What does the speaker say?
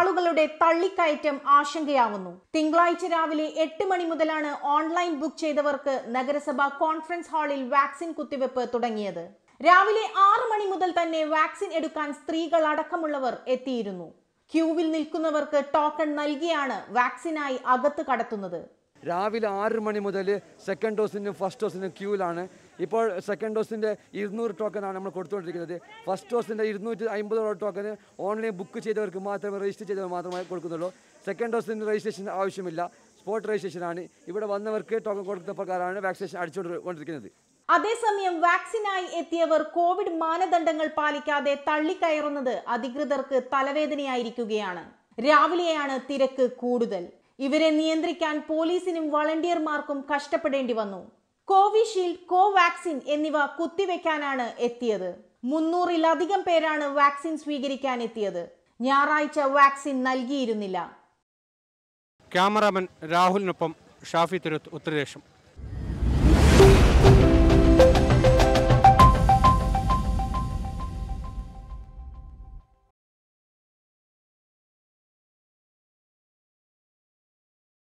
ആളുകളുടെ തള്ളിക്കയറ്റം ആശങ്കയാവുന്നു തിങ്കളാഴ്ച രാവിലെ എട്ട് മണി മുതലാണ് ഓൺലൈൻ ബുക്ക് ചെയ്തവർക്ക് നഗരസഭ കോൺഫറൻസ് ഹാളിൽ വാക്സിൻ കുത്തിവെപ്പ് തുടങ്ങിയത് രാവിലെ ആറ് മണി മുതൽ തന്നെ വാക്സിൻ എടുക്കാൻ സ്ത്രീകൾ അടക്കമുള്ളവർ എത്തിയിരുന്നു ക്യൂവിൽ നിൽക്കുന്നവർക്ക് ടോക്കൺ നൽകിയാണ് വാക്സിനായി അകത്ത് കടത്തുന്നത് രാവിലെ ആറ് മണി മുതൽ സെക്കൻഡ് ഡോസിനും ഫസ്റ്റ് ഡോസിനും ക്യൂവിലാണ് ഇപ്പോൾ സെക്കൻഡ് ഡോസിൻ്റെ ഇരുന്നൂറ് ടോക്കനാണ് നമ്മൾ കൊടുത്തുകൊണ്ടിരിക്കുന്നത് ഫസ്റ്റ് ഡോസിൻ്റെ ഇരുന്നൂറ്റി അമ്പതോളം ടോക്കന് ഓൺലൈൻ ബുക്ക് ചെയ്തവർക്ക് മാത്രമേ രജിസ്റ്റർ ചെയ്തവർ മാത്രമേ കൊടുക്കുന്നുള്ളൂ സെക്കൻഡ് ഡോസിന് രജിസ്ട്രേഷൻ ആവശ്യമില്ല സ്പോട്ട് രജിസ്ട്രേഷനാണ് ഇവിടെ വന്നവർക്ക് ടോക്കൺ കൊടുക്കുന്ന പ്രകാരമാണ് വാക്സിനേഷൻ അടിച്ചുകൊണ്ട് കൊണ്ടിരിക്കുന്നത് അതേസമയം വാക്സിനായി എത്തിയവർ കോവിഡ് മാനദണ്ഡങ്ങൾ പാലിക്കാതെ തള്ളിക്കയറുന്നത് അധികൃതർക്ക് തലവേദനയായിരിക്കുകയാണ് രാവിലെയാണ് തിരക്ക് കൂടുതൽ ഇവരെ നിയന്ത്രിക്കാൻ പോലീസിനും വളണ്ടിയർമാർക്കും കഷ്ടപ്പെടേണ്ടി വന്നു കോവിഷീൽഡ് കോവാക്സിൻ എന്നിവ കുത്തിവെക്കാനാണ് എത്തിയത് മുന്നൂറിലധികം പേരാണ് വാക്സിൻ സ്വീകരിക്കാൻ എത്തിയത് ഞായറാഴ്ച വാക്സിൻ നൽകിയിരുന്നില്ല ക്യാമറാമാൻ രാഹുലിനൊപ്പം ഷാഫി തിരുത്ത് ഉത്തരദേശം